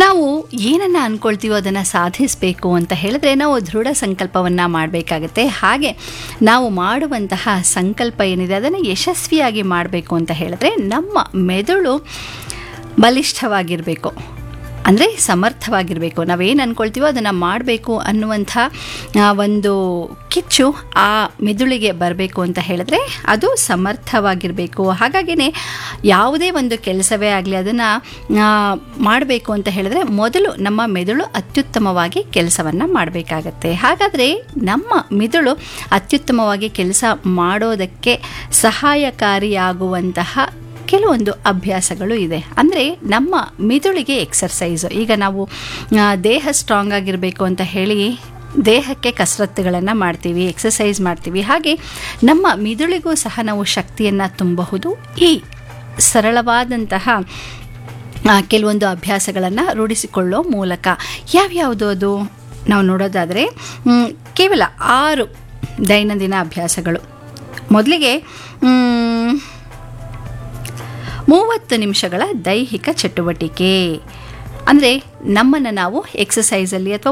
ನಾವು ಏನನ್ನು ಅಂದ್ಕೊಳ್ತೀವೋ ಅದನ್ನು ಸಾಧಿಸಬೇಕು ಅಂತ ಹೇಳಿದ್ರೆ ನಾವು ದೃಢ ಸಂಕಲ್ಪವನ್ನು ಮಾಡಬೇಕಾಗತ್ತೆ ಹಾಗೆ ನಾವು ಮಾಡುವಂತಹ ಸಂಕಲ್ಪ ಏನಿದೆ ಅದನ್ನು ಯಶಸ್ವಿಯಾಗಿ ಮಾಡಬೇಕು ಅಂತ ಹೇಳಿದ್ರೆ ನಮ್ಮ ಮೆದುಳು ಬಲಿಷ್ಠವಾಗಿರಬೇಕು ಅಂದರೆ ಸಮರ್ಥವಾಗಿರಬೇಕು ನಾವೇನು ಅಂದ್ಕೊಳ್ತೀವೋ ಅದನ್ನು ಮಾಡಬೇಕು ಅನ್ನುವಂಥ ಆ, ಒಂದು ಕಿಚ್ಚು ಆ ಮೆದುಳಿಗೆ ಬರಬೇಕು ಅಂತ ಹೇಳಿದ್ರೆ ಅದು ಸಮರ್ಥವಾಗಿರಬೇಕು ಹಾಗಾಗಿನೇ ಯಾವುದೇ ಒಂದು ಕೆಲಸವೇ ಆಗಲಿ ಅದನ್ನು ಮಾಡಬೇಕು ಅಂತ ಹೇಳಿದ್ರೆ ಮೊದಲು ನಮ್ಮ ಮೆದುಳು ಅತ್ಯುತ್ತಮವಾಗಿ ಕೆಲಸವನ್ನು ಮಾಡಬೇಕಾಗತ್ತೆ ಹಾಗಾದರೆ ನಮ್ಮ ಮೆದುಳು ಅತ್ಯುತ್ತಮವಾಗಿ ಕೆಲಸ ಮಾಡೋದಕ್ಕೆ ಸಹಾಯಕಾರಿಯಾಗುವಂತಹ ಕೆಲವೊಂದು ಅಭ್ಯಾಸಗಳು ಇದೆ ಅಂದರೆ ನಮ್ಮ ಮಿದುಳಿಗೆ ಎಕ್ಸರ್ಸೈಸು ಈಗ ನಾವು ಆ, ದೇಹ ಸ್ಟ್ರಾಂಗ್ ಆಗಿರಬೇಕು ಅಂತ ಹೇಳಿ ದೇಹಕ್ಕೆ ಕಸರತ್ತುಗಳನ್ನು ಮಾಡ್ತೀವಿ ಎಕ್ಸಸೈಸ್ ಮಾಡ್ತೀವಿ ಹಾಗೆ ನಮ್ಮ ಮಿದುಳಿಗೂ ಸಹ ನಾವು ಶಕ್ತಿಯನ್ನು ತುಂಬಬಹುದು ಈ ಸರಳವಾದಂತಹ ಆ, ಕೆಲವೊಂದು ಅಭ್ಯಾಸಗಳನ್ನು ರೂಢಿಸಿಕೊಳ್ಳೋ ಮೂಲಕ ಯಾವ್ಯಾವುದು ಅದು ನಾವು ನೋಡೋದಾದರೆ ಮ್, ಕೇವಲ ಆರು ದೈನಂದಿನ ಅಭ್ಯಾಸಗಳು ಮೊದಲಿಗೆ ಮ್, ಮೂವತ್ತು ನಿಮಿಷಗಳ ದೈಹಿಕ ಚಟುವಟಿಕೆ ಅಂದರೆ ನಮ್ಮನ್ನು ನಾವು ಎಕ್ಸಸೈಸಲ್ಲಿ ಅಥವಾ